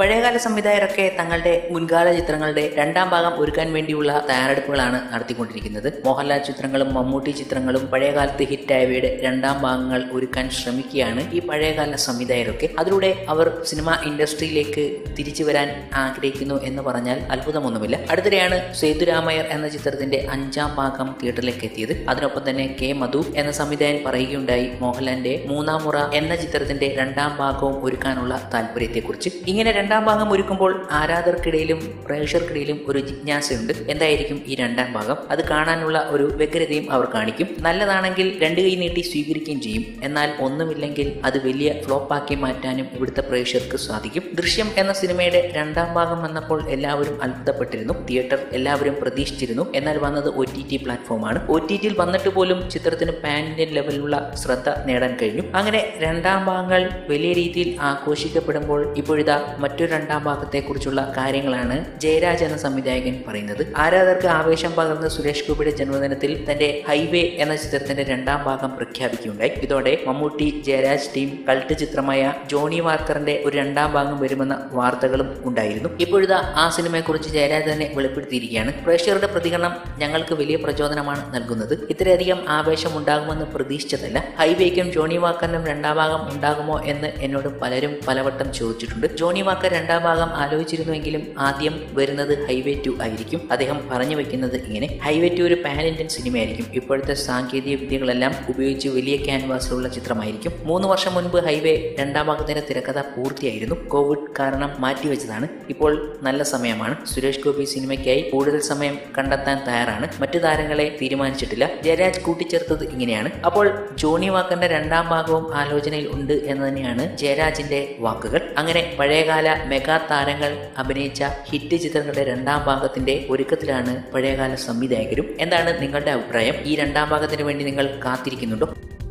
പഴയകാല സംവിധായകരൊക്കെ തങ്ങളുടെ മുൻകാല ചിത്രങ്ങളുടെ രണ്ടാം ഭാഗം ഒരുക്കാൻ വേണ്ടിയുള്ള തയ്യാറെടുപ്പുകളാണ് നടത്തിക്കൊണ്ടിരിക്കുന്നത് മോഹൻലാൽ ചിത്രങ്ങളും മമ്മൂട്ടി ചിത്രങ്ങളും പഴയകാലത്ത് ഹിറ്റായവയുടെ രണ്ടാം ഭാഗങ്ങൾ ഒരുക്കാൻ ശ്രമിക്കുകയാണ് ഈ പഴയകാല സംവിധായകരൊക്കെ അതിലൂടെ അവർ സിനിമ ഇൻഡസ്ട്രിയിലേക്ക് തിരിച്ചു വരാൻ ആഗ്രഹിക്കുന്നു എന്ന് പറഞ്ഞാൽ അത്ഭുതമൊന്നുമില്ല അടുത്തിടെയാണ് സേതുരാമയ്യർ എന്ന ചിത്രത്തിന്റെ അഞ്ചാം ഭാഗം തിയേറ്ററിലേക്ക് എത്തിയത് അതിനൊപ്പം തന്നെ കെ മധു എന്ന സംവിധായകൻ പറയുകയുണ്ടായി മോഹൻലാലിന്റെ മൂന്നാം മുറ എന്ന ചിത്രത്തിന്റെ രണ്ടാം ഭാഗവും ഒരുക്കാനുള്ള താല്പര്യത്തെക്കുറിച്ച് ഇങ്ങനെ രണ്ടാം ഭാഗം ഒരുക്കുമ്പോൾ ആരാധകർക്കിടയിലും പ്രേക്ഷകർക്കിടയിലും ഒരു ജിജ്ഞാസയുണ്ട് എന്തായിരിക്കും ഈ രണ്ടാം ഭാഗം അത് കാണാനുള്ള ഒരു വ്യഗ്രതയും അവർ കാണിക്കും നല്ലതാണെങ്കിൽ രണ്ട് കൈ നീട്ടി സ്വീകരിക്കുകയും ചെയ്യും എന്നാൽ ഒന്നുമില്ലെങ്കിൽ അത് വലിയ ഫ്ലോപ്പാക്കി മാറ്റാനും ഇവിടുത്തെ പ്രേക്ഷകർക്ക് സാധിക്കും ദൃശ്യം എന്ന സിനിമയുടെ രണ്ടാം ഭാഗം വന്നപ്പോൾ എല്ലാവരും അത്ഭുതപ്പെട്ടിരുന്നു തിയേറ്റർ എല്ലാവരും പ്രതീക്ഷിച്ചിരുന്നു എന്നാൽ വന്നത് ഒ ടി ടി പ്ലാറ്റ്ഫോമാണ് ഒ ടി ടിയിൽ വന്നിട്ട് പോലും ചിത്രത്തിന് പാൻ ഇന്ത്യൻ ലെവലിലുള്ള ശ്രദ്ധ നേടാൻ കഴിഞ്ഞു അങ്ങനെ രണ്ടാം ഭാഗങ്ങൾ വലിയ രീതിയിൽ ആഘോഷിക്കപ്പെടുമ്പോൾ ഇപ്പോഴിതാ മറ്റൊരു രണ്ടാം ഭാഗത്തെക്കുറിച്ചുള്ള കാര്യങ്ങളാണ് ജയരാജ് എന്ന സംവിധായകൻ പറയുന്നത് ആരാധകർക്ക് ആവേശം പകർന്ന സുരേഷ് ഗോപിയുടെ ജന്മദിനത്തിൽ തന്റെ ഹൈവേ എന്ന ചിത്രത്തിന്റെ രണ്ടാം ഭാഗം പ്രഖ്യാപിക്കുകയുണ്ടായി ഇതോടെ മമ്മൂട്ടി ജയരാജ് ടീം കൾട്ട് ചിത്രമായ ജോണി വാർക്കറിന്റെ ഒരു രണ്ടാം ഭാഗം വരുമെന്ന വാർത്തകളും ഉണ്ടായിരുന്നു ഇപ്പോഴിതാ ആ സിനിമയെക്കുറിച്ച് ജയരാജ് തന്നെ വെളിപ്പെടുത്തിയിരിക്കുകയാണ് പ്രേക്ഷകരുടെ പ്രതികരണം ഞങ്ങൾക്ക് വലിയ പ്രചോദനമാണ് നൽകുന്നത് ഇത്രയധികം ആവേശം ഉണ്ടാകുമെന്ന് പ്രതീക്ഷിച്ചതല്ല ഹൈവേക്കും ജോണി വാക്കറിനും രണ്ടാം ഭാഗം ഉണ്ടാകുമോ എന്ന് എന്നോട് പലരും പലവട്ടം ചോദിച്ചിട്ടുണ്ട് ജോണി വാക്കർ രണ്ടാം ഭാഗം ആലോചിച്ചിരുന്നുവെങ്കിലും ആദ്യം വരുന്നത് ഹൈവേ ടു ആയിരിക്കും അദ്ദേഹം പറഞ്ഞു വെക്കുന്നത് ഇങ്ങനെ ഹൈവേ ടു ഒരു പാൻ ഇന്ത്യൻ സിനിമയായിരിക്കും ഇപ്പോഴത്തെ സാങ്കേതിക വിദ്യകളെല്ലാം ഉപയോഗിച്ച് വലിയ ക്യാൻവാസിലുള്ള ചിത്രമായിരിക്കും മൂന്ന് വർഷം മുൻപ് ഹൈവേ രണ്ടാം ഭാഗത്തിന്റെ തിരക്കഥ പൂർത്തിയായിരുന്നു കോവിഡ് കാരണം മാറ്റിവെച്ചതാണ് ഇപ്പോൾ നല്ല സമയമാണ് സുരേഷ് ഗോപി സിനിമയ്ക്കായി കൂടുതൽ സമയം കണ്ടെത്താൻ തയ്യാറാണ് മറ്റു താരങ്ങളെ തീരുമാനിച്ചിട്ടില്ല ജയരാജ് കൂട്ടിച്ചേർത്തത് ഇങ്ങനെയാണ് അപ്പോൾ ജോണി വാക്കറിന്റെ രണ്ടാം ഭാഗവും ആലോചനയിൽ ഉണ്ട് എന്ന് തന്നെയാണ് ജയരാജിന്റെ വാക്കുകൾ അങ്ങനെ പഴയകാല മെഗാ താരങ്ങൾ അഭിനയിച്ച ഹിറ്റ് ചിത്രങ്ങളുടെ രണ്ടാം ഭാഗത്തിന്റെ ഒരുക്കത്തിലാണ് പഴയകാല സംവിധായകരും എന്താണ് നിങ്ങളുടെ അഭിപ്രായം ഈ രണ്ടാം ഭാഗത്തിന് വേണ്ടി നിങ്ങൾ കാത്തിരിക്കുന്നുണ്ടോ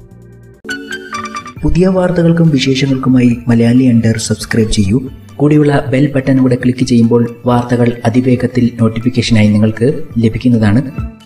പുതിയ വാർത്തകൾക്കും വിശേഷങ്ങൾക്കുമായി മലയാളി അണ്ടർ സബ്സ്ക്രൈബ് ചെയ്യൂ കൂടിയുള്ള ബെൽ ബട്ടൺ കൂടെ ക്ലിക്ക് ചെയ്യുമ്പോൾ വാർത്തകൾ അതിവേഗത്തിൽ നോട്ടിഫിക്കേഷനായി നിങ്ങൾക്ക് ലഭിക്കുന്നതാണ്